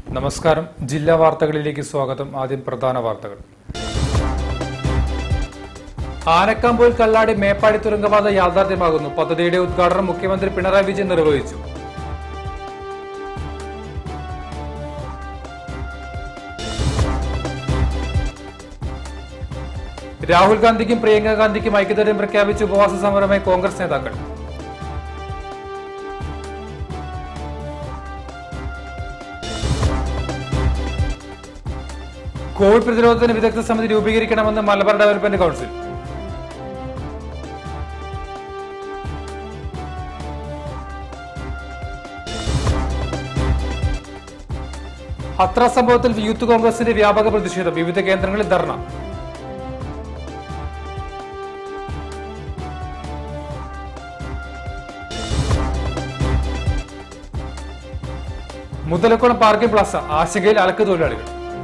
നമസ്കാരം ജില്ലാ വാർത്തകളിലേക്ക് സ്വാഗതം ആദ്യം പ്രധാന വാർത്തകൾ ആനക്കാമ്പോയിൽ കല്ലാടി മേപ്പാടി തുരങ്കപാത യാഥാർത്ഥ്യമാകുന്നു പദ്ധതിയുടെ ഉദ്ഘാടനം മുഖ്യമന്ത്രി പിണറായി വിജയൻ നിർവഹിച്ചു രാഹുൽ ഗാന്ധിക്കും പ്രിയങ്ക ഗാന്ധിക്കും ഐക്യദാർഢ്യം പ്രഖ്യാപിച്ച് ഉപവാസ സമരമായി കോൺഗ്രസ് നേതാക്കൾ കോവിഡ് പ്രതിരോധത്തിന് വിദഗ്ധ സമിതി രൂപീകരിക്കണമെന്ന് മലബാർ ഡെവലപ്മെന്റ് കൗൺസിൽ ഹത്ര സംഭവത്തിൽ യൂത്ത് കോൺഗ്രസിന്റെ വ്യാപക പ്രതിഷേധം വിവിധ കേന്ദ്രങ്ങളിൽ ധർണ മുതലക്കുളം പാർക്കിംഗ് പ്ലാസ ആശങ്കയിൽ അലക്ക് തൊഴിലാളികൾ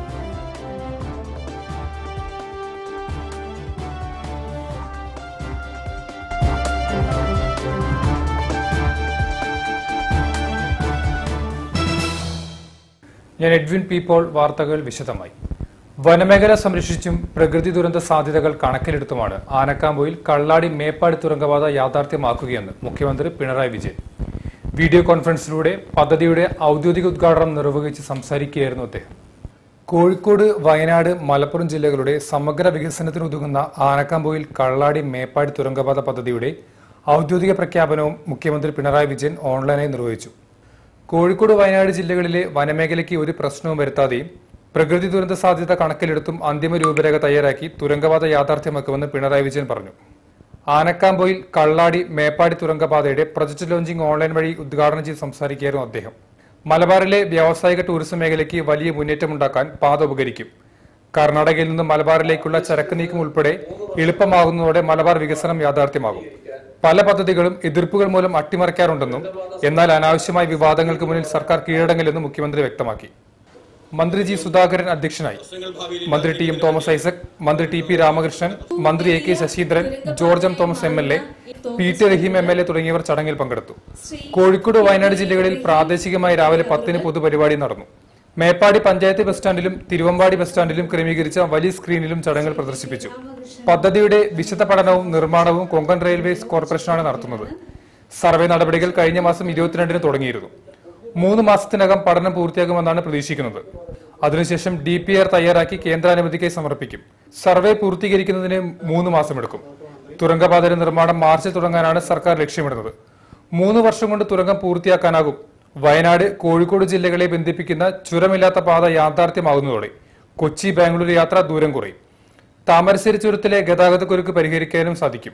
ഞാൻ എഡ്വിൻ പീപ്പോൾ വാർത്തകൾ വിശദമായി വനമേഖല സംരക്ഷിച്ചും പ്രകൃതി ദുരന്ത സാധ്യതകൾ കണക്കിലെടുത്തുമാണ് ആനക്കാമ്പോയിൽ കള്ളാടി മേപ്പാടി തുരങ്കപാത യാഥാർത്ഥ്യമാക്കുകയെന്ന് മുഖ്യമന്ത്രി പിണറായി വിജയൻ വീഡിയോ കോൺഫറൻസിലൂടെ പദ്ധതിയുടെ ഔദ്യോഗിക ഉദ്ഘാടനം നിർവഹിച്ച് സംസാരിക്കുകയായിരുന്നു അദ്ദേഹം കോഴിക്കോട് വയനാട് മലപ്പുറം ജില്ലകളുടെ സമഗ്ര വികസനത്തിനുതകുന്ന ആനക്കാമ്പോയിൽ കള്ളാടി മേപ്പാടി തുരങ്കപാത പദ്ധതിയുടെ ഔദ്യോഗിക പ്രഖ്യാപനവും മുഖ്യമന്ത്രി പിണറായി വിജയൻ ഓൺലൈനായി നിർവഹിച്ചു കോഴിക്കോട് വയനാട് ജില്ലകളിലെ വനമേഖലയ്ക്ക് ഒരു പ്രശ്നവും വരുത്താതെയും പ്രകൃതി ദുരന്ത സാധ്യത കണക്കിലെടുത്തും അന്തിമ രൂപരേഖ തയ്യാറാക്കി തുരങ്കപാത യാഥാർത്ഥ്യമാക്കുമെന്ന് പിണറായി വിജയൻ പറഞ്ഞു ആനക്കാമ്പോയിൽ കള്ളാടി മേപ്പാടി തുരങ്കപാതയുടെ പ്രൊജക്ട് ലോഞ്ചിംഗ് ഓൺലൈൻ വഴി ഉദ്ഘാടനം ചെയ്ത് സംസാരിക്കുകയായിരുന്നു അദ്ദേഹം മലബാറിലെ വ്യാവസായിക ടൂറിസം മേഖലയ്ക്ക് വലിയ മുന്നേറ്റമുണ്ടാക്കാൻ പാത ഉപകരിക്കും കർണാടകയിൽ നിന്ന് മലബാറിലേക്കുള്ള ചരക്ക് നീക്കം ഉൾപ്പെടെ എളുപ്പമാകുന്നതോടെ മലബാർ വികസനം യാഥാർത്ഥ്യമാകും പല പദ്ധതികളും എതിർപ്പുകൾ മൂലം അട്ടിമറിക്കാറുണ്ടെന്നും എന്നാൽ അനാവശ്യമായ വിവാദങ്ങൾക്ക് മുന്നിൽ സർക്കാർ കീഴടങ്ങില്ലെന്നും മുഖ്യമന്ത്രി വ്യക്തമാക്കി മന്ത്രി ജി സുധാകരൻ അധ്യക്ഷനായി മന്ത്രി ടി എം തോമസ് ഐസക് മന്ത്രി ടി പി രാമകൃഷ്ണൻ മന്ത്രി A K Saseendran George M Thomas M L A P T Rahim M L A തുടങ്ങിയവർ ചടങ്ങിൽ പങ്കെടുത്തു കോഴിക്കോട് വയനാട് ജില്ലകളിൽ പ്രാദേശികമായി രാവിലെ പത്തിന് പൊതുപരിപാടി നടന്നു മേപ്പാടി പഞ്ചായത്ത് ബസ് സ്റ്റാൻഡിലും തിരുവമ്പാടി ബസ് സ്റ്റാൻഡിലും ക്രമീകരിച്ച വലിയ സ്ക്രീനിലും ചടങ്ങുകൾ പ്രദർശിപ്പിച്ചു പദ്ധതിയുടെ വിശദ പഠനവും നിർമ്മാണവും കൊങ്കൺ റെയിൽവേസ് കോർപ്പറേഷനാണ് നടത്തുന്നത് സർവേ നടപടികൾ കഴിഞ്ഞ മാസം ഇരുപത്തിരണ്ടിന് തുടങ്ങിയിരുന്നു മൂന്ന് മാസത്തിനകം പഠനം പൂർത്തിയാകുമെന്നാണ് പ്രതീക്ഷിക്കുന്നത് അതിനുശേഷം ഡി പി ആർ തയ്യാറാക്കി കേന്ദ്രാനുമതിക്കായി സമർപ്പിക്കും സർവേ പൂർത്തീകരിക്കുന്നതിന് മൂന്ന് മാസമെടുക്കും തുരങ്കപാതയുടെ നിർമ്മാണം മാർച്ചിൽ തുടങ്ങാനാണ് സർക്കാർ ലക്ഷ്യമിടുന്നത് മൂന്ന് വർഷം കൊണ്ട് തുരങ്കം പൂർത്തിയാക്കാനാകും വയനാട് കോഴിക്കോട് ജില്ലകളെ ബന്ധിപ്പിക്കുന്ന ചുരമില്ലാത്ത പാത യാഥാർത്ഥ്യമാകുന്നതോടെ കൊച്ചി ബാംഗ്ലൂർ യാത്ര ദൂരം കുറയും താമരശ്ശേരി ചുരത്തിലെ ഗതാഗതക്കുരുക്ക് പരിഹരിക്കാനും സാധിക്കും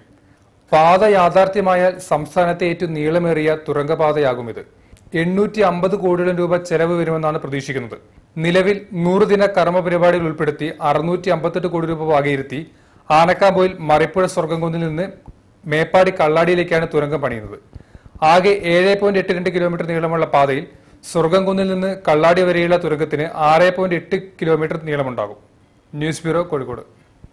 പാത യാഥാർത്ഥ്യമായാൽ സംസ്ഥാനത്തെ ഏറ്റവും നീളമേറിയ തുരങ്കപാതയാകും ഇത് എണ്ണൂറ്റി അമ്പത് കോടിയോളം രൂപ ചെലവ് വരുമെന്നാണ് പ്രതീക്ഷിക്കുന്നത് നിലവിൽ നൂറ് ദിന കർമ്മ പരിപാടിയിൽ ഉൾപ്പെടുത്തി അറുന്നൂറ്റി അമ്പത്തെട്ട് കോടി രൂപ വകയിരുത്തി ആനക്കാമ്പോയിൽ മറിപ്പുഴ സ്വർഗംകുന്നിൽ നിന്ന് മേപ്പാടി കള്ളാടിയിലേക്കാണ് തുരങ്കം പണിയുന്നത് ആകെ ഏഴ് പോയിന്റ് എട്ട് രണ്ട് കിലോമീറ്റർ നീളമുള്ള പാതയിൽ സ്വർഗംകുന്നിൽ നിന്ന് കള്ളാടി വരെയുള്ള തുരങ്കത്തിന് ആറ് പോയിന്റ് എട്ട് കിലോമീറ്റർ നീളമുണ്ടാകും ന്യൂസ് ബ്യൂറോ കോഴിക്കോട്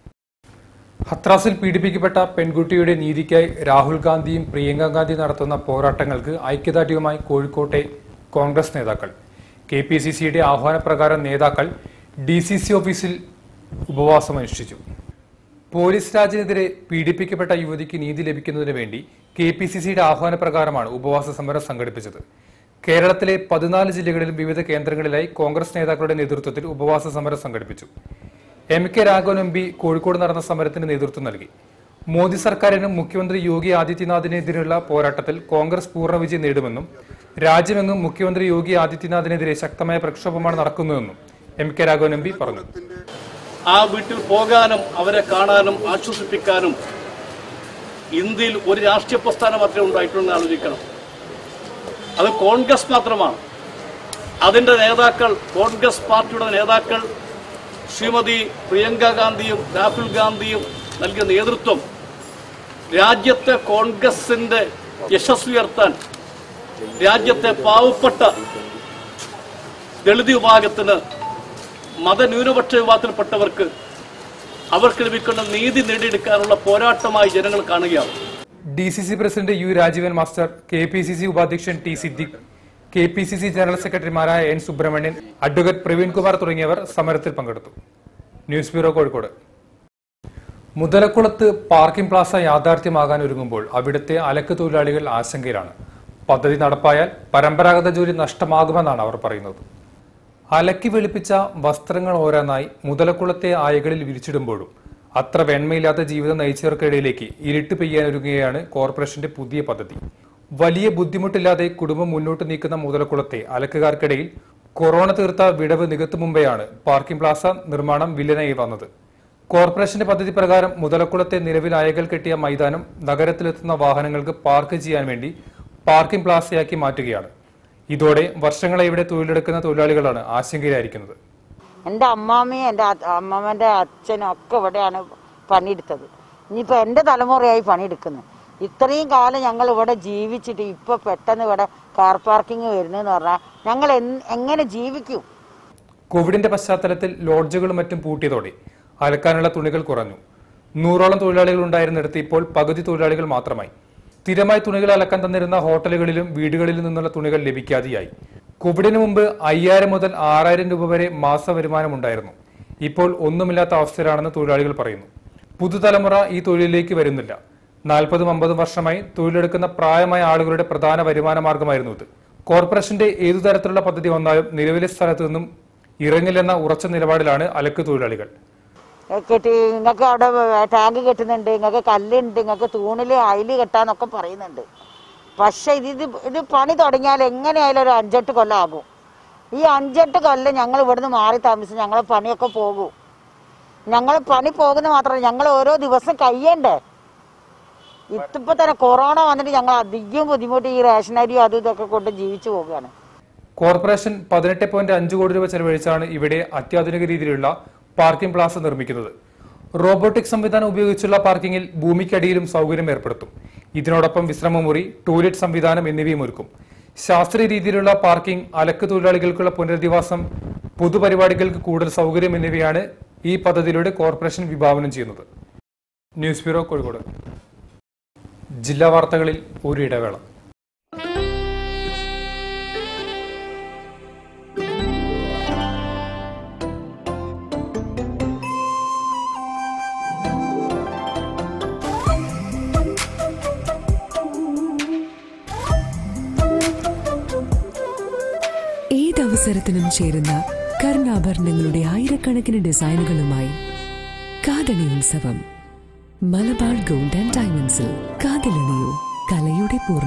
ഹത്രാസിൽ പീഡിപ്പിക്കപ്പെട്ട പെൺകുട്ടിയുടെ നീതിക്കായി രാഹുൽ ഗാന്ധിയും പ്രിയങ്ക ഗാന്ധിയും നടത്തുന്ന പോരാട്ടങ്ങൾക്ക് ഐക്യദാർഢ്യവുമായി കോഴിക്കോട്ടെ കോൺഗ്രസ് നേതാക്കൾ കെ പി സി സിയുടെ ആഹ്വാനപ്രകാരം നേതാക്കൾ ഡി സി സി ഓഫീസിൽ ഉപവാസം അനുഷ്ഠിച്ചു പോലീസ് രാജിനെതിരെ പീഡിപ്പിക്കപ്പെട്ട യുവതിക്ക് നീതി ലഭിക്കുന്നതിന് വേണ്ടി കെ പി സി സിയുടെ ആഹ്വാനപ്രകാരമാണ് ഉപവാസ സമരം സംഘടിപ്പിച്ചത് കേരളത്തിലെ പതിനാല് ജില്ലകളിലും വിവിധ കേന്ദ്രങ്ങളിലായി കോൺഗ്രസ് നേതാക്കളുടെ നേതൃത്വത്തിൽ ഉപവാസ സമരം സംഘടിപ്പിച്ചു M K Raghavan M P Kozhikode നടന്ന സമരത്തിന് നേതൃത്വം നൽകി മോദി സർക്കാരിനും മുഖ്യമന്ത്രി യോഗി ആദിത്യനാഥിനെതിരെയുള്ള പോരാട്ടത്തിൽ കോൺഗ്രസ് പൂർണ്ണ വിജയം നേടുമെന്നും രാജ്യമെങ്ങും മുഖ്യമന്ത്രി യോഗി ആദിത്യനാഥിനെതിരെ ശക്തമായ പ്രക്ഷോഭമാണ് നടക്കുന്നതെന്നും M K Raghavan M P പറഞ്ഞു ആ വീട്ടിൽ പോകാനും അവരെ കാണാനും ആശ്വസിപ്പിക്കാനും ഇന്ത്യയിൽ ഒരു രാഷ്ട്രീയ പ്രസ്ഥാനം മാത്രമേ ഉണ്ടായിട്ടുള്ളൂ ആലോചിക്കണം അത് കോൺഗ്രസ് മാത്രമാണ് അതിൻ്റെ നേതാക്കൾ കോൺഗ്രസ് പാർട്ടിയുടെ നേതാക്കൾ ശ്രീമതി പ്രിയങ്ക ഗാന്ധിയും രാഹുൽ ഗാന്ധിയും നൽകിയ നേതൃത്വം രാജ്യത്തെ കോൺഗ്രസിന്റെ യശസ് ഉയർത്താൻ രാജ്യത്തെ പാവപ്പെട്ട ദളിത് വിഭാഗത്തിന് മതന്യൂനപക്ഷ വിഭാഗത്തിൽപ്പെട്ടവർക്ക് അവർക്ക് ലഭിക്കുന്ന നീതി നേടിയെടുക്കാനുള്ള പോരാട്ടമായി ജനങ്ങൾ കാണുകയാണ് D C C president U Rajeevan master K P C C ഉപാധ്യക്ഷൻ T Siddique K P C C general സെക്രട്ടറിമാരായ എൻ സുബ്രഹ്മണ്യൻ അഡ്വക്കേറ്റ് പ്രവീൺ കുമാർ തുടങ്ങിയവർ സമരത്തിൽ പങ്കെടുത്തു ന്യൂസ് ബ്യൂറോ കോഴിക്കോട് മുതലക്കുളത്ത് പാർക്കിംഗ് പ്ലാസ യാഥാർത്ഥ്യമാകാൻ ഒരുങ്ങുമ്പോൾ അവിടുത്തെ അലക്ക് തൊഴിലാളികൾ ആശങ്കയിലാണ് പദ്ധതി നടപ്പായാൽ പരമ്പരാഗത ജോലി നഷ്ടമാകുമെന്നാണ് അവർ പറയുന്നത് അലക്കി വെളുപ്പിച്ച വസ്ത്രങ്ങൾ ഓരോന്നായി മുതലക്കുളത്തെ ആയകളിൽ വിരിച്ചിടുമ്പോഴും അത്ര വെണ്മയില്ലാത്ത ജീവിതം നയിച്ചവർക്കിടയിലേക്ക് ഇരുട്ട് പെയ്യാനൊരുങ്ങുകയാണ് കോർപ്പറേഷന്റെ പുതിയ പദ്ധതി വലിയ ബുദ്ധിമുട്ടില്ലാതെ കുടുംബം മുന്നോട്ട് നീക്കുന്ന മുതലക്കുളത്തെ അലക്കുകാർക്കിടയിൽ കൊറോണ തീർത്ത വിടവ് നികത്തും മുമ്പെയാണ് പാർക്കിംഗ് പ്ലാസ നിർമ്മാണം വില്ലനായി വന്നത് കോർപ്പറേഷന്റെ പദ്ധതി പ്രകാരം മുതലക്കുളത്തെ നിലവിൽ അയകൾ കെട്ടിയ മൈതാനം നഗരത്തിലെത്തുന്ന വാഹനങ്ങൾക്ക് പാർക്ക് ചെയ്യാൻ വേണ്ടി പാർക്കിംഗ് പ്ലാസയാക്കി മാറ്റുകയാണ് ഇതോടെ വർഷങ്ങളെ ഇവിടെ തൊഴിലെടുക്കുന്ന തൊഴിലാളികളാണ് ആശങ്കയിലായിരിക്കുന്നത് എൻ്റെ അമ്മാമ്മയും എൻ്റെ അമ്മമ്മൻ്റെ അച്ഛനും ഒക്കെ ഇവിടെയാണ് പണിയെടുത്തത് ഇനിയിപ്പോൾ എൻ്റെ തലമുറയായി പണിയെടുക്കുന്നത് ഇത്രയും കാലം ഞങ്ങൾ ഇവിടെ ജീവിച്ചിട്ട് ഇപ്പോൾ പെട്ടെന്ന് ഇവിടെ കാർ പാർക്കിംഗ് വരുന്നതെന്ന് പറഞ്ഞാൽ ഞങ്ങൾ എന്ന് എങ്ങനെ ജീവിക്കും കോവിഡിന്റെ പശ്ചാത്തലത്തിൽ ലോഡ്ജുകളും മറ്റും പൂട്ടിയതോടെ അലക്കാനുള്ള തുണികൾ കുറഞ്ഞു നൂറോളം തൊഴിലാളികൾ ഉണ്ടായിരുന്നിടത്ത് ഇപ്പോൾ പകുതി തൊഴിലാളികൾ മാത്രമായി സ്ഥിരമായി തുണികൾ അലക്കാൻ തന്നിരുന്ന ഹോട്ടലുകളിലും വീടുകളിലും നിന്നുള്ള തുണികൾ ലഭിക്കാതെയായി കോവിഡിന് മുമ്പ് അയ്യായിരം മുതൽ ആറായിരം രൂപ വരെ മാസ വരുമാനം ഉണ്ടായിരുന്നു ഇപ്പോൾ ഒന്നുമില്ലാത്ത അവസ്ഥയിലാണെന്ന് തൊഴിലാളികൾ പറയുന്നു പുതുതലമുറ ഈ തൊഴിലിലേക്ക് വരുന്നില്ല നാൽപ്പതും അമ്പതും വർഷമായി തൊഴിലെടുക്കുന്ന പ്രായമായ ആളുകളുടെ പ്രധാന വരുമാന മാർഗമായിരുന്നു ഇത് കോർപ്പറേഷന്റെ ഏതു തരത്തിലുള്ള പദ്ധതി വന്നാലും നിലവിലെ സ്ഥലത്തു നിന്നും ഇറങ്ങില്ലെന്ന ഉറച്ച നിലപാടിലാണ് അലക്ക് തൊഴിലാളികൾ കെട്ടി നിങ്ങൾക്ക് അവിടെ ടാങ്ക് കെട്ടുന്നുണ്ട് നിങ്ങൾക്ക് കല്ലുണ്ട് നിങ്ങൾക്ക് തൂണിൽ അയില് കെട്ടാന്നൊക്കെ പറയുന്നുണ്ട് പക്ഷെ ഇത് ഇത് ഇത് പണി തുടങ്ങിയാൽ എങ്ങനെയായാലും ഒരു അഞ്ചെട്ട് കൊല്ലം ആകും ഈ അഞ്ചെട്ട് കൊല്ലം ഞങ്ങൾ ഇവിടുന്ന് മാറി താമസിച്ച് ഞങ്ങളെ പണിയൊക്കെ പോകും ഞങ്ങൾ പണി പോകുന്ന മാത്രമല്ല ഞങ്ങൾ ഓരോ ദിവസം കഴിയണ്ടേ ഇതിപ്പോ തന്നെ കൊറോണ വന്നിട്ട് ഞങ്ങൾ അധികം ബുദ്ധിമുട്ട് ഈ റേഷൻ അരിയും അതും ഇതൊക്കെ കൊണ്ട് ജീവിച്ചു പോവുകയാണ് കോർപ്പറേഷൻ പതിനെട്ട് പോയിന്റ് അഞ്ച് കോടി രൂപ ചെലവഴിച്ചാണ് ഇവിടെ അത്യാധുനിക രീതിയിലുള്ള പാർക്കിംഗ് പ്ലാസ നിർമ്മിക്കുന്നത് റോബോട്ടിക് സംവിധാനം ഉപയോഗിച്ചുള്ള പാർക്കിംഗിൽ ഭൂമിക്കടിയിലും സൗകര്യം ഏർപ്പെടുത്തും ഇതിനോടൊപ്പം വിശ്രമമുറി ടോയ്ലറ്റ് സംവിധാനം എന്നിവയും ഒരുക്കും ശാസ്ത്രീയ രീതിയിലുള്ള പാർക്കിംഗ് അലക്ക് തൊഴിലാളികൾക്കുള്ള പുനരധിവാസം പൊതുപരിപാടികൾക്ക് കൂടുതൽ സൗകര്യം എന്നിവയാണ് ഈ പദ്ധതിയിലൂടെ കോർപ്പറേഷൻ വിഭാവനം ചെയ്യുന്നത് ന്യൂസ് ബ്യൂറോ കോഴിക്കോട് ജില്ലാ വാർത്തകളിൽ ഒരു ഇടവേള ഏതവസരത്തിനും ചേരുന്ന കർണാഭരണങ്ങളുടെ ആയിരക്കണക്കിന് ഡിസൈനുകളുമായി കാതണി ഉത്സവം മലബാർ ഗോൾഡ് ആൻഡ് ഡയമണ്ട്സിൽ കാതിലണിയൂ കലയുടെ പൂർണ്ണ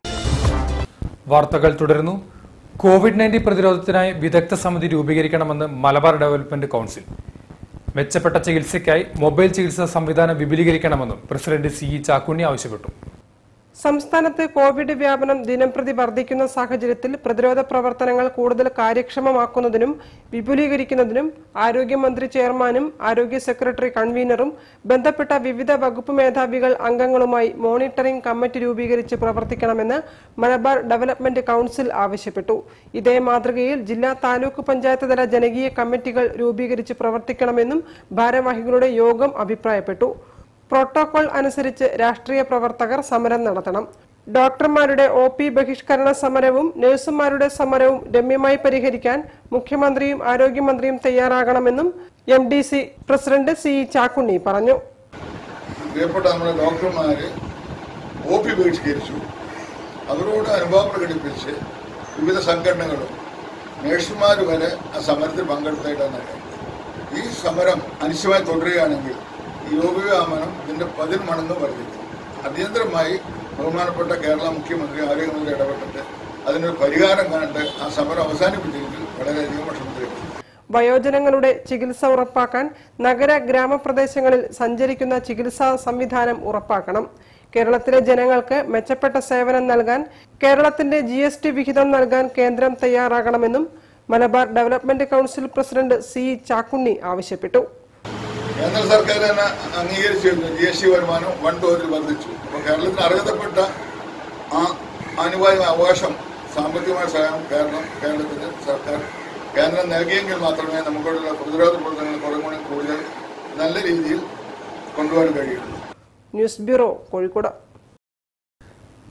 വാർത്തകൾ തുടരുന്നു കോവിഡ് നയൻറ്റീൻ പ്രതിരോധത്തിനായി വിദഗ്ധ സമിതി രൂപീകരിക്കണമെന്ന് മലബാർ ഡെവലപ്മെന്റ് കൗൺസിൽ മെച്ചപ്പെട്ട ചികിത്സയ്ക്കായി മൊബൈൽ ചികിത്സാ സംവിധാനം വിപുലീകരിക്കണമെന്നും പ്രസിഡന്റ് സി ഇ ചാക്കുണ്ണി ആവശ്യപ്പെട്ടു സംസ്ഥാനത്ത് കോവിഡ് വ്യാപനം ദിനംപ്രതി വർദ്ധിക്കുന്ന സാഹചര്യത്തിൽ പ്രതിരോധ പ്രവർത്തനങ്ങൾ കൂടുതൽ കാര്യക്ഷമമാക്കുന്നതിനും വിപുലീകരിക്കുന്നതിനും ആരോഗ്യമന്ത്രി ചെയർമാനും ആരോഗ്യ സെക്രട്ടറി കൺവീനറും ബന്ധപ്പെട്ട വിവിധ വകുപ്പ് മേധാവികൾ അംഗങ്ങളുമായി മോണിറ്ററിംഗ് കമ്മിറ്റി രൂപീകരിച്ച് പ്രവർത്തിക്കണമെന്ന് മലബാർ ഡെവലപ്മെന്റ് കൌൺസിൽ ആവശ്യപ്പെട്ടു ഇതേ മാതൃകയിൽ ജില്ലാ താലൂക്ക് പഞ്ചായത്ത് തല ജനകീയ കമ്മിറ്റികൾ രൂപീകരിച്ച് പ്രവർത്തിക്കണമെന്നും ഭാരവാഹികളുടെ യോഗം അഭിപ്രായപ്പെട്ടു പ്രോട്ടോകോൾ അനുസരിച്ച് രാഷ്ട്രീയ പ്രവർത്തകർ സമരം നടത്തണം ഡോക്ടർമാരുടെ ഒ പി ബഹിഷ്കരണ സമരവും നഴ്സുമാരുടെ സമരവും രമ്യമായി പരിഹരിക്കാൻ മുഖ്യമന്ത്രിയും ആരോഗ്യമന്ത്രിയും തയ്യാറാകണമെന്നും M D C president C Chakkunni പറഞ്ഞു പ്രിയപ്പെട്ട നമ്മുടെ ഡോക്ടർമാര് ഒ പി ബഹിഷ്കരിച്ചു അവരോട് അനുഭവം പ്രകടിപ്പിച്ച് വിവിധ സംഘടനകളും നഴ്സുമാർ വരെ ആ സമരത്തിൽ പങ്കെടുത്തായിട്ടാണ് അറിയാം. ഈ സമരം അനിശ്ചയമായി തുടരുകയാണെങ്കിൽ ഈ രോഗവ്യാപനം ഇതിന്റെ പതിൽ മടങ്ങ് വർദ്ധിക്കും അടിയന്തരമായി ബഹുമാനപ്പെട്ട കേരള മുഖ്യമന്ത്രി ആരോഗ്യമന്ത്രി ഇടപെട്ടിട്ട് അതിനൊരു പരിഹാരം കണ്ട് ആ സമരം അവസാനിപ്പിച്ചെങ്കിൽ വളരെയധികം വിഷമത്തിലേക്ക് വയോജനങ്ങളുടെ ചികിത്സ ഉറപ്പാക്കാൻ നഗര ഗ്രാമപ്രദേശങ്ങളിൽ സഞ്ചരിക്കുന്ന ചികിത്സാ സംവിധാനം ഉറപ്പാക്കണം കേരളത്തിലെ ജനങ്ങൾക്ക് മെച്ചപ്പെട്ട സേവനം നൽകാൻ കേരളത്തിന്റെ ജി എസ് ടി വിഹിതം നൽകാൻ കേന്ദ്രം തയ്യാറാകണമെന്നും Malabar development council president C Chakkunni ആവശ്യപ്പെട്ടു കേന്ദ്ര സർക്കാർ തന്നെ അംഗീകരിച്ചു കഴിഞ്ഞു ജി എസ് ടി വരുമാനം വൻതോതിൽ വർദ്ധിച്ചു അപ്പോൾ കേരളത്തിന് അർഹതപ്പെട്ട ആ അനിവാര്യ അവകാശം സാമ്പത്തികമായ സഹായം കേരളം കേരളത്തിന് സർക്കാർ കേന്ദ്രം നൽകിയെങ്കിൽ മാത്രമേ നമുക്കുള്ള പ്രതിരോധ പ്രവർത്തനങ്ങൾ കുറെ കൂടി കൂടുതൽ നല്ല രീതിയിൽ കൊണ്ടുപോകാൻ കഴിയുള്ളൂ ന്യൂസ് ബ്യൂറോ കോഴിക്കോട്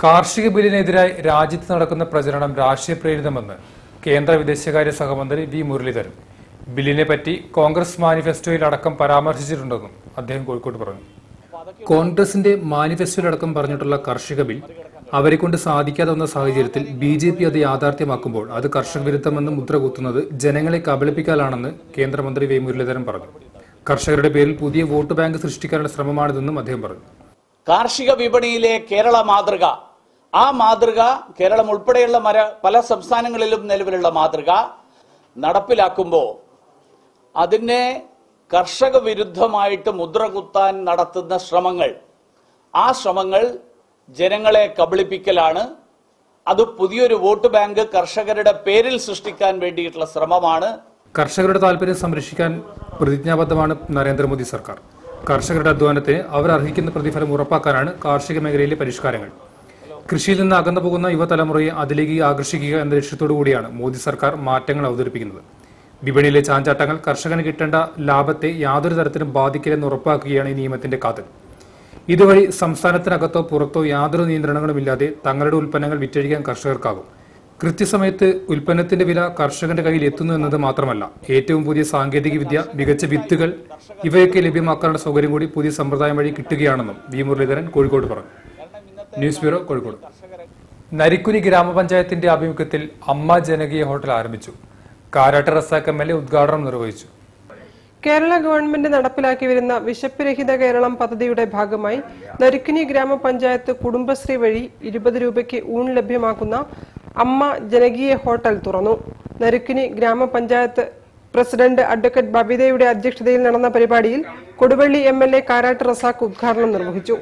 കാർഷിക ബില്ലിനെതിരായി രാജ്യത്ത് നടക്കുന്ന പ്രചരണം രാഷ്ട്രീയ പ്രേരിതമെന്ന് കേന്ദ്ര വിദേശകാര്യ സഹമന്ത്രി വി മുരളീധരൻ ബില്ലിനെ പറ്റി കോൺഗ്രസ് മാനിഫെസ്റ്റോയിൽ അടക്കം പരാമർശിച്ചിട്ടുണ്ടെന്നും അദ്ദേഹം കോഴിക്കോട് പറഞ്ഞു കോൺഗ്രസിന്റെ മാനിഫെസ്റ്റോയിലടക്കം പറഞ്ഞിട്ടുള്ള കർഷക ബിൽ അവരെ കൊണ്ട് സാധിക്കാതെ വന്ന സാഹചര്യത്തിൽ ബി ജെ പി അത് യാഥാർത്ഥ്യമാക്കുമ്പോൾ അത് കർഷക വിരുദ്ധമെന്ന് മുദ്ര കുത്തുന്നത് ജനങ്ങളെ കബളിപ്പിക്കാനാണെന്ന് കേന്ദ്രമന്ത്രി വി മുരളീധരൻ പറഞ്ഞു കർഷകരുടെ പേരിൽ പുതിയ വോട്ട് ബാങ്ക് സൃഷ്ടിക്കാനുള്ള ശ്രമമാണിതെന്നും അദ്ദേഹം പറഞ്ഞു കാർഷിക വിപണിയിലെ കേരള മാതൃക ആ മാതൃക കേരളം ഉൾപ്പെടെയുള്ള മര പല സംസ്ഥാനങ്ങളിലും നിലവിലുള്ള മാതൃക നടപ്പിലാക്കുമ്പോൾ അതിനെ കർഷക വിരുദ്ധമായിട്ട് മുദ്ര കുത്താൻ നടത്തുന്ന ശ്രമങ്ങൾ ആ ശ്രമങ്ങൾ ജനങ്ങളെ കബളിപ്പിക്കലാണ് അത് പുതിയൊരു വോട്ട് ബാങ്ക് കർഷകരുടെ പേരിൽ സൃഷ്ടിക്കാൻ വേണ്ടിയിട്ടുള്ള ശ്രമമാണ് കർഷകരുടെ താല്പര്യം സംരക്ഷിക്കാൻ പ്രതിജ്ഞാബദ്ധമാണ് നരേന്ദ്രമോദി സർക്കാർ കർഷകരുടെ അധ്വാനത്തിന് അവർ അർഹിക്കുന്ന പ്രതിഫലം ഉറപ്പാക്കാനാണ് കാർഷിക മേഖലയിലെ പരിഷ്കാരങ്ങൾ കൃഷിയിൽ നിന്ന് അകന്നു പോകുന്ന യുവതലമുറയെ അതിലേക്ക് ആകർഷിക്കുക എന്ന ലക്ഷ്യത്തോടു കൂടിയാണ് മോദി സർക്കാർ മാറ്റങ്ങൾ അവതരിപ്പിക്കുന്നത് വിപണിയിലെ ചാഞ്ചാട്ടങ്ങൾ കർഷകന് കിട്ടേണ്ട ലാഭത്തെ യാതൊരു തരത്തിലും ബാധിക്കില്ലെന്ന് ഉറപ്പാക്കുകയാണ് ഈ നിയമത്തിന്റെ കാതൽ ഇതുവഴി സംസ്ഥാനത്തിനകത്തോ പുറത്തോ യാതൊരു നിയന്ത്രണങ്ങളുമില്ലാതെ തങ്ങളുടെ ഉൽപ്പന്നങ്ങൾ വിറ്റഴിക്കാൻ കർഷകർക്കാകും കൃത്യസമയത്ത് ഉൽപ്പന്നത്തിന്റെ വില കർഷകന്റെ കയ്യിൽ എത്തുന്നു എന്നത് മാത്രമല്ല ഏറ്റവും പുതിയ സാങ്കേതിക വിദ്യ മികച്ച വിത്തുകൾ ഇവയൊക്കെ ലഭ്യമാക്കാനുള്ള സൗകര്യം കൂടി പുതിയ സമ്പ്രദായം വഴി കിട്ടുകയാണെന്നും വി മുരളീധരൻ കോഴിക്കോട് പറഞ്ഞു ന്യൂസ് ബ്യൂറോ കോഴിക്കോട് നരിക്കുനി ഗ്രാമപഞ്ചായത്തിന്റെ ആഭിമുഖ്യത്തിൽ അമ്മ ജനകീയ ഹോട്ടൽ ആരംഭിച്ചു Karat Razak M L A ഉദ്ഘാടനം നിർവഹിച്ചു കേരള ഗവൺമെന്റ് നടപ്പിലാക്കി വരുന്ന വിശപ്പ് രഹിത കേരളം പദ്ധതിയുടെ ഭാഗമായി നരുക്കിനി ഗ്രാമപഞ്ചായത്ത് കുടുംബശ്രീ വഴി ഇരുപത് രൂപയ്ക്ക് ഊൺ ലഭ്യമാക്കുന്ന അമ്മ ജനകീയ ഹോട്ടൽ തുറന്നു നരുക്കിനി ഗ്രാമപഞ്ചായത്ത് പ്രസിഡന്റ് അഡ്വക്കേറ്റ് ബബിതയുടെ അധ്യക്ഷതയിൽ നടന്ന പരിപാടിയിൽ Koduvally M L A Karat Razak ഉദ്ഘാടനം നിർവഹിച്ചു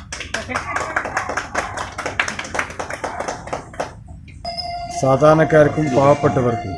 സാധാരണക്കാർക്കും പാവപ്പെട്ടവർക്കും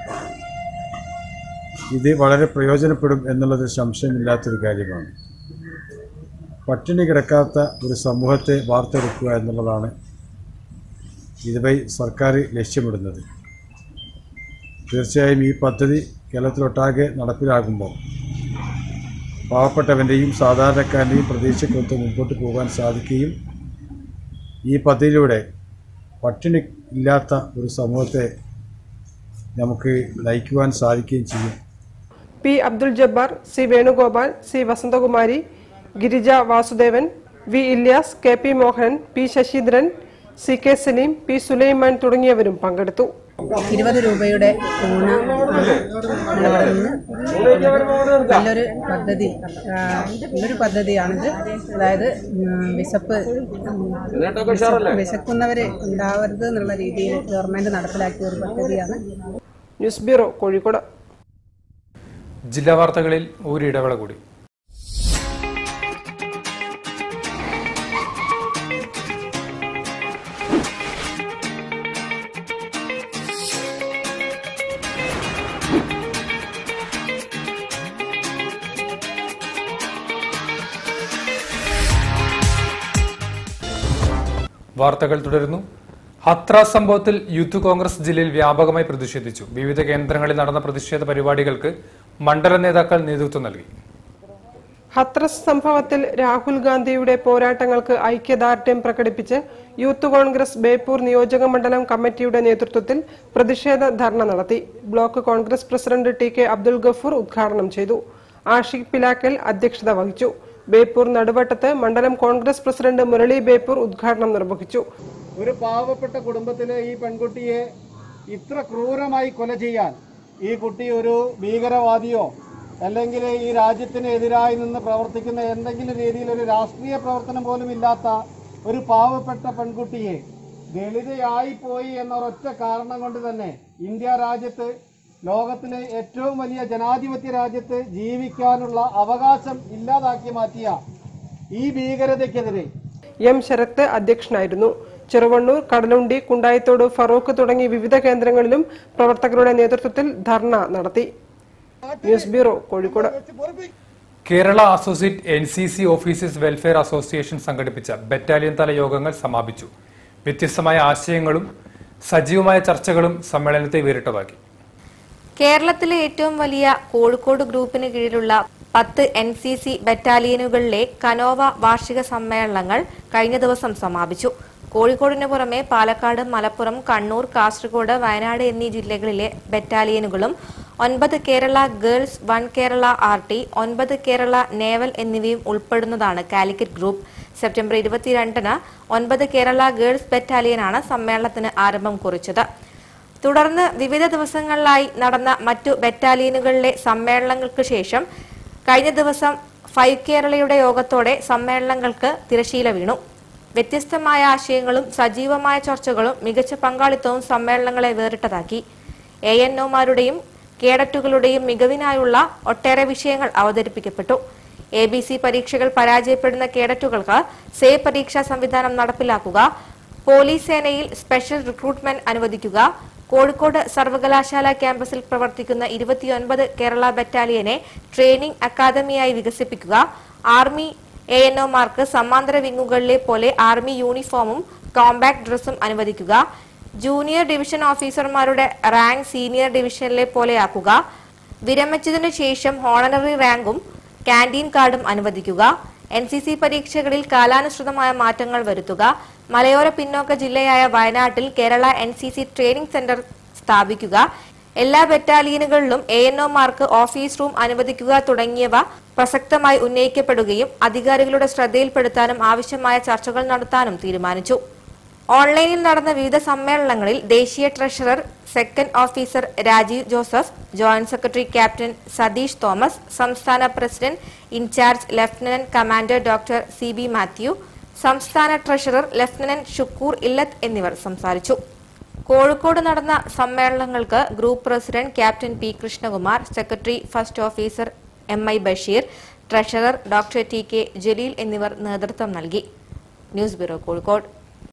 ഇത് വളരെ പ്രയോജനപ്പെടും എന്നുള്ളത് സംശയമില്ലാത്തൊരു കാര്യമാണ് പട്ടിണി കിടക്കാത്ത ഒരു സമൂഹത്തെ വാർത്തെടുക്കുക എന്നുള്ളതാണ് ഇതുവഴി സർക്കാർ ലക്ഷ്യമിടുന്നത് തീർച്ചയായും ഈ പദ്ധതി കേരളത്തിലൊട്ടാകെ നടപ്പിലാകുമ്പോൾ പാവപ്പെട്ടവൻ്റെയും സാധാരണക്കാരൻ്റെയും പ്രതീക്ഷയ്ക്കൊത്ത് മുമ്പോട്ട് പോകാൻ സാധിക്കുകയും ഈ പദ്ധതിയിലൂടെ പട്ടിണി ഇല്ലാത്ത ഒരു സമൂഹത്തെ നമുക്ക് നയിക്കുവാൻ സാധിക്കുകയും ചെയ്യും P Abdul Jabbar C Venugopal C Vasanthakumari Girija Vasudevan V Ilyas K P Mohanan P Saseendran C K Saleem P Sulaiman തുടങ്ങിയവരും പങ്കെടുത്തു ഇരുപത് രൂപയുടെ ഊണ് ആണ് ഇവിടെ നിന്ന് നല്ലൊരു പദ്ധതി ആ, നല്ലൊരു പദ്ധതിയാണിത് അതായത് ഉം, വിശപ്പ് ഉം, വിശ- വിശക്കുന്നവര് ഉണ്ടാവരുത് എന്നുള്ള രീതിയിൽ ഗവൺമെന്റ് നടപ്പിലാക്കിയ ഒരു പദ്ധതിയാണ് ന്യൂസ് ബ്യൂറോ കോഴിക്കോട് ജില്ലാ വാർത്തകളിൽ ഒരു ഇടവേള കൂടി വാർത്തകൾ തുടരുന്നു ഹത്ര സംഭവത്തിൽ യൂത്ത് കോൺഗ്രസ് ജില്ലയിൽ വ്യാപകമായി പ്രതിഷേധിച്ചു വിവിധ കേന്ദ്രങ്ങളിൽ നടന്ന പ്രതിഷേധ പരിപാടികൾക്ക് മണ്ഡല നേതാക്കൾ നേതൃത്വം നൽകി ഹത്രസ് സംഭവത്തിൽ രാഹുൽ ഗാന്ധിയുടെ പോരാട്ടങ്ങൾക്ക് ഐക്യദാർഢ്യം പ്രകടിപ്പിച്ച് യൂത്ത് കോൺഗ്രസ് ബേപ്പൂർ നിയോജക മണ്ഡലം കമ്മിറ്റിയുടെ നേതൃത്വത്തിൽ പ്രതിഷേധ ധർണ നടത്തി block Congress president T K Abdul Gafoor ഉദ്ഘാടനം ചെയ്തു ആഷിഖ് പിലാക്കൽ അധ്യക്ഷത വഹിച്ചു ബേപ്പൂർ നടുവട്ടത്ത് മണ്ഡലം കോൺഗ്രസ് പ്രസിഡന്റ് മുരളി ബേപ്പൂർ ഉദ്ഘാടനം നിർവഹിച്ചു ഒരു പാവപ്പെട്ട കുടുംബത്തിലെ ഈ പെൺകുട്ടിയെ ഇത്ര ക്രൂരമായി കൊല ചെയ്യാൻ ഈ കുട്ടി ഒരു ഭീകരവാദിയോ അല്ലെങ്കിൽ ഈ രാജ്യത്തിന് എതിരായി നിന്ന് പ്രവർത്തിക്കുന്ന എന്തെങ്കിലും രീതിയിൽ ഒരു രാഷ്ട്രീയ പ്രവർത്തനം പോലും ഇല്ലാത്ത ഒരു പാവപ്പെട്ട പെൺകുട്ടിയെ ദളിതയായി പോയി എന്ന ഒരൊറ്റ കാരണം കൊണ്ട് തന്നെ ഇന്ത്യ രാജ്യത്ത് ലോകത്തിലെ ഏറ്റവും വലിയ ജനാധിപത്യ രാജ്യത്ത് ജീവിക്കാനുള്ള അവകാശം ഇല്ലാതാക്കി മാറ്റിയ ഈ ഭീകരതയ്ക്കെതിരെ എം ശരത്ത് അധ്യക്ഷനായിരുന്നു ചെറുവണ്ണൂർ കടലുണ്ടി കുണ്ടായിത്തോട് ഫറൂഖ് തുടങ്ങി വിവിധ കേന്ദ്രങ്ങളിലും പ്രവർത്തകരുടെ നേതൃത്വത്തിൽ ധർണ നടത്തി news bureau Kozhikode Kerala associate N C C officers welfare association സംഘടിപ്പിച്ച ബറ്റാലിയൻ തല യോഗങ്ങൾ സമാപിച്ചു വ്യത്യസ്തമായ ആശയങ്ങളും സജീവമായ ചർച്ചകളും സമ്മേളനത്തെ വേറിട്ടതാക്കി കേരളത്തിലെ ഏറ്റവും വലിയ കോഴിക്കോട് ഗ്രൂപ്പിന് കീഴിലുള്ള പത്ത് എൻ സി സി ബറ്റാലിയനുകളിലെ കനോവ വാർഷിക സമ്മേളനങ്ങൾ കഴിഞ്ഞ ദിവസം സമാപിച്ചു കോഴിക്കോടിന് പുറമെ പാലക്കാട് മലപ്പുറം കണ്ണൂർ കാസർഗോഡ് വയനാട് എന്നീ ജില്ലകളിലെ ബറ്റാലിയനുകളും ഒൻപത് Kerala girls one Kerala R T ഒൻപത് കേരള നേവൽ എന്നിവയും ഉൾപ്പെടുന്നതാണ് കാലിക്കറ്റ് ഗ്രൂപ്പ് സെപ്റ്റംബർ ഇരുപത്തിരണ്ടിന് ഒൻപത് കേരള ഗേൾസ് ബറ്റാലിയനാണ് സമ്മേളനത്തിന് ആരംഭം കുറിച്ചത് തുടർന്ന് വിവിധ ദിവസങ്ങളിലായി നടന്ന മറ്റു ബറ്റാലിയനുകളിലെ സമ്മേളനങ്ങൾക്ക് ശേഷം കഴിഞ്ഞ ദിവസം ഫൈവ് കേരളയുടെ യോഗത്തോടെ സമ്മേളനങ്ങൾക്ക് തിരശീല വീണു വ്യത്യസ്തമായ ആശയങ്ങളും സജീവമായ ചർച്ചകളും മികച്ച പങ്കാളിത്തവും സമ്മേളനങ്ങളെ വേറിട്ടതാക്കി എ എൻ ഒമാരുടെയും കേഡറ്റുകളുടെയും മികവിനായുള്ള ഒട്ടേറെ വിഷയങ്ങൾ അവതരിപ്പിക്കപ്പെട്ടു എ ബി സി പരീക്ഷകൾ പരാജയപ്പെടുന്ന കേഡറ്റുകൾക്ക് സേ പരീക്ഷാ സംവിധാനം നടപ്പിലാക്കുക പോലീസ് സേനയിൽ സ്പെഷ്യൽ റിക്രൂട്ട്മെന്റ് അനുവദിക്കുക കോഴിക്കോട് സർവകലാശാല ക്യാമ്പസിൽ പ്രവർത്തിക്കുന്ന ഇരുപത്തിയൊൻപത് കേരള ബറ്റാലിയനെ ട്രെയിനിംഗ് അക്കാദമിയായി വികസിപ്പിക്കുക ആർമി എ എൻ ഒമാർക്ക് സമാന്തര വിങ്ങുകളിലെ പോലെ ആർമി യൂണിഫോമും കോമ്പാക്ട് ഡ്രസ്സും അനുവദിക്കുക ജൂനിയർ ഡിവിഷൻ ഓഫീസർമാരുടെ റാങ്ക് സീനിയർ ഡിവിഷനിലെ പോലെയാക്കുക വിരമിച്ചതിനു ശേഷം ഹോണററി റാങ്കും കാന്റീൻ കാർഡും അനുവദിക്കുക എൻ സി സി പരീക്ഷകളിൽ കാലാനുസൃതമായ മാറ്റങ്ങൾ വരുത്തുക മലയോര പിന്നോക്ക ജില്ലയായ വയനാട്ടിൽ Kerala N C C training centre സ്ഥാപിക്കുക എല്ലാ ബറ്റാലിയനുകളിലും എ എൻ ഒമാർക്ക് ഓഫീസ് റൂം അനുവദിക്കുക തുടങ്ങിയവ പ്രസക്തമായി ഉന്നയിക്കപ്പെടുകയും അധികാരികളുടെ ശ്രദ്ധയിൽപ്പെടുത്താനും ആവശ്യമായ ചർച്ചകൾ നടത്താനും തീരുമാനിച്ചു ഓൺലൈനിൽ നടന്ന വിവിധ സമ്മേളനങ്ങളിൽ ദേശീയ treasurer second officer Rajeev Joseph joint secretary captain Satheesh Thomas സംസ്ഥാന president in charge lieutenant commander doctor C B Mathew സംസ്ഥാന ട്രഷറർ ലഫ്റ്റനന്റ് ഷുക്കൂർ ഇല്ലത്ത് എന്നിവർ സംസാരിച്ചു കോഴിക്കോട് നടന്ന സമ്മേളനങ്ങൾക്ക് group president captain P Krishnakumar secretary first officer M I Basheer treasurer doctor T K Jaleel എന്നിവർ നേതൃത്വം നൽകി news bureau Kozhikode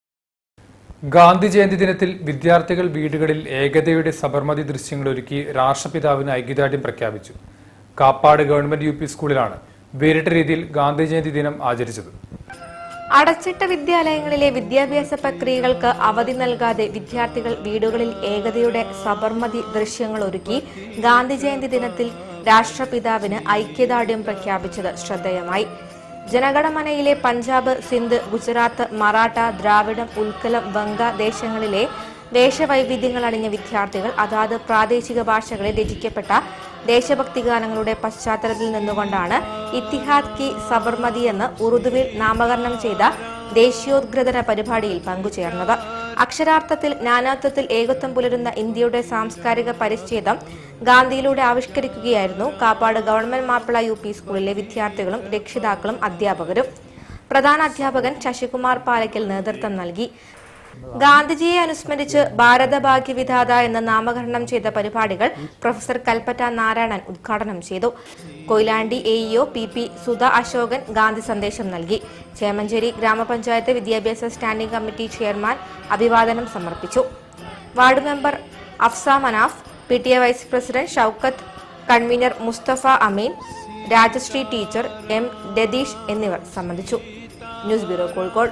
Gandhi Jayanti ദിനത്തിൽ വിദ്യാർത്ഥികൾ വീടുകളിൽ ഏകതയുടെ സബർമതി ദൃശ്യങ്ങൾ ഒരുക്കി രാഷ്ട്രപിതാവിന് ഐക്യദാർഢ്യം പ്രഖ്യാപിച്ചു കാപ്പാട് ഗവൺമെന്റ് യു പി സ്കൂളിലാണ് വേറിട്ട രീതിയിൽ ഗാന്ധി ജയന്തി ദിനം ആചരിച്ചത് അടച്ചിട്ട വിദ്യാലയങ്ങളിലെ വിദ്യാഭ്യാസ പ്രക്രിയകൾക്ക് അവധി നൽകാതെ വിദ്യാർത്ഥികൾ വീടുകളിൽ ഏകതയുടെ സബർമതി ദൃശ്യങ്ങൾ ഒരുക്കി ഗാന്ധി ജയന്തി ദിനത്തിൽ രാഷ്ട്രപിതാവിന് ഐക്യദാർഢ്യം പ്രഖ്യാപിച്ചത് ശ്രദ്ധേയമായി ജനഗണമനയിലെ പഞ്ചാബ് സിന്ധ് ഗുജറാത്ത് മറാഠ ദ്രാവിഡം ഉൽക്കലം ബംഗ ദേശങ്ങളിലെ വേഷവൈവിധ്യങ്ങൾ അണിഞ്ഞ വിദ്യാർത്ഥികൾ അതാത് പ്രാദേശിക ഭാഷകളിൽ രചിക്കപ്പെട്ട ദേശഭക്തി ഗാനങ്ങളുടെ പശ്ചാത്തലത്തിൽ നിന്നുകൊണ്ടാണ് ഇത്തിഹാദ് കി സബർമതി എന്ന് ഉറുദുവിൽ നാമകരണം ചെയ്ത ദേശീയോദ്ഗ്രഥന പരിപാടിയിൽ പങ്കുചേർന്നത് അക്ഷരാർത്ഥത്തിൽ നാനാത്വത്തിൽ ഏകത്വം പുലരുന്ന ഇന്ത്യയുടെ സാംസ്കാരിക പരിച്ഛേദം ഗാന്ധിയിലൂടെ ആവിഷ്കരിക്കുകയായിരുന്നു Kappad government Mappila U P സ്കൂളിലെ വിദ്യാർത്ഥികളും രക്ഷിതാക്കളും അധ്യാപകരും പ്രധാന അധ്യാപകൻ ശശികുമാർ പാലയ്ക്കൽ നേതൃത്വം നൽകി ഗാന്ധിജിയെ അനുസ്മരിച്ച് ഭാരതഭാഗ്യ വിധാത എന്ന് നാമകരണം ചെയ്ത പരിപാടികൾ പ്രൊഫസർ കൽപ്പറ്റ നാരായണൻ ഉദ്ഘാടനം ചെയ്തു Koyilandy AEO P P Sudha Ashokan Gandhi സന്ദേശം നൽകി ചേമഞ്ചേരി ഗ്രാമപഞ്ചായത്ത് വിദ്യാഭ്യാസ സ്റ്റാൻഡിംഗ് കമ്മിറ്റി ചെയർമാൻ അഭിവാദനം സമർപ്പിച്ചു ward member Afsa Manaf P T A vice president Shoukath convener Musthafa Ameen Rajasree teacher M Ratheesh എന്നിവർ സംബന്ധിച്ചു ന്യൂസ് ബ്യൂറോ കോഴിക്കോട്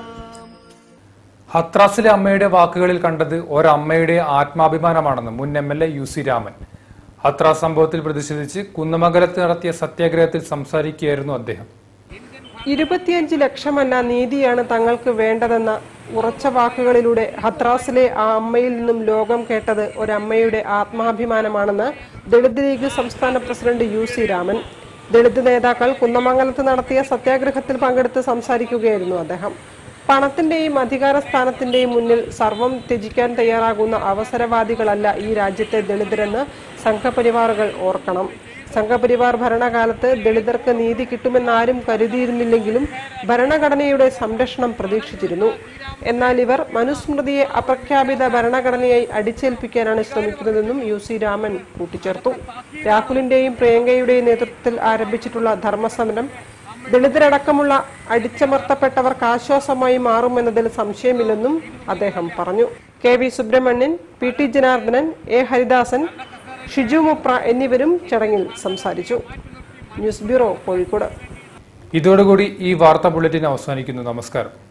ഹത്രാസിലെ അമ്മയുടെ വാക്കുകളിൽ കണ്ടത് ഒരമ്മയുടെ ആത്മാഭിമാനമാണെന്ന് മുൻ M L A U C Raman Hathras സംഭവത്തിൽ പ്രതിഷേധിച്ച് കുന്നമംഗലത്ത് നടത്തിയ സത്യാഗ്രഹത്തിൽ സംസാരിക്കുകയായിരുന്നു അദ്ദേഹം ഇരുപത്തിയഞ്ച് ലക്ഷമല്ല നീതിയാണ് തങ്ങൾക്ക് വേണ്ടതെന്ന ഉറച്ച വാക്കുകളിലൂടെ ഹത്രാസിലെ ആ അമ്മയിൽ നിന്നും ലോകം കേട്ടത് ഒരമ്മയുടെ ആത്മാഭിമാനമാണെന്ന് ദളിത് ലീഗ് സംസ്ഥാന president U C Raman Dalit നേതാക്കൾ കുന്നമംഗലത്ത് നടത്തിയ സത്യാഗ്രഹത്തിൽ പങ്കെടുത്ത് സംസാരിക്കുകയായിരുന്നു അദ്ദേഹം പണത്തിന്റെയും അധികാര സ്ഥാനത്തിന്റെയും മുന്നിൽ സർവം ത്യജിക്കാൻ തയ്യാറാകുന്ന അവസരവാദികളല്ല ഈ രാജ്യത്തെ ദളിതരെന്ന് സംഘപരിവാറുകൾ ഓർക്കണം സംഘപരിവാർ ഭരണകാലത്ത് ദളിതർക്ക് നീതി കിട്ടുമെന്നാരും കരുതിയിരുന്നില്ലെങ്കിലും ഭരണഘടനയുടെ സംരക്ഷണം പ്രതീക്ഷിച്ചിരുന്നു എന്നാൽ ഇവർ മനുസ്മൃതിയെ അപ്രഖ്യാപിത ഭരണഘടനയായി അടിച്ചേൽപ്പിക്കാനാണ് ശ്രമിക്കുന്നതെന്നും യു സി രാമൻ കൂട്ടിച്ചേർത്തു രാഹുലിന്റെയും പ്രിയങ്കയുടെയും നേതൃത്വത്തിൽ ആരംഭിച്ചിട്ടുള്ള ധർമ്മസമരം ദളിതരടക്കമുള്ള അടിച്ചമർത്തപ്പെട്ടവർക്ക് ആശ്വാസമായി മാറുമെന്നതിൽ സംശയമില്ലെന്നും അദ്ദേഹം പറഞ്ഞു K V Subrahmanyan P T Janardanan A Haridasan Shiju Mupra എന്നിവരും ചടങ്ങിൽ സംസാരിച്ചു ന്യൂസ് ബ്യൂറോ കോഴിക്കോട് ഇതോടുകൂടി ഈ വാർത്താ ബുള്ളറ്റിൻ അവസാനിക്കുന്നു നമസ്കാരം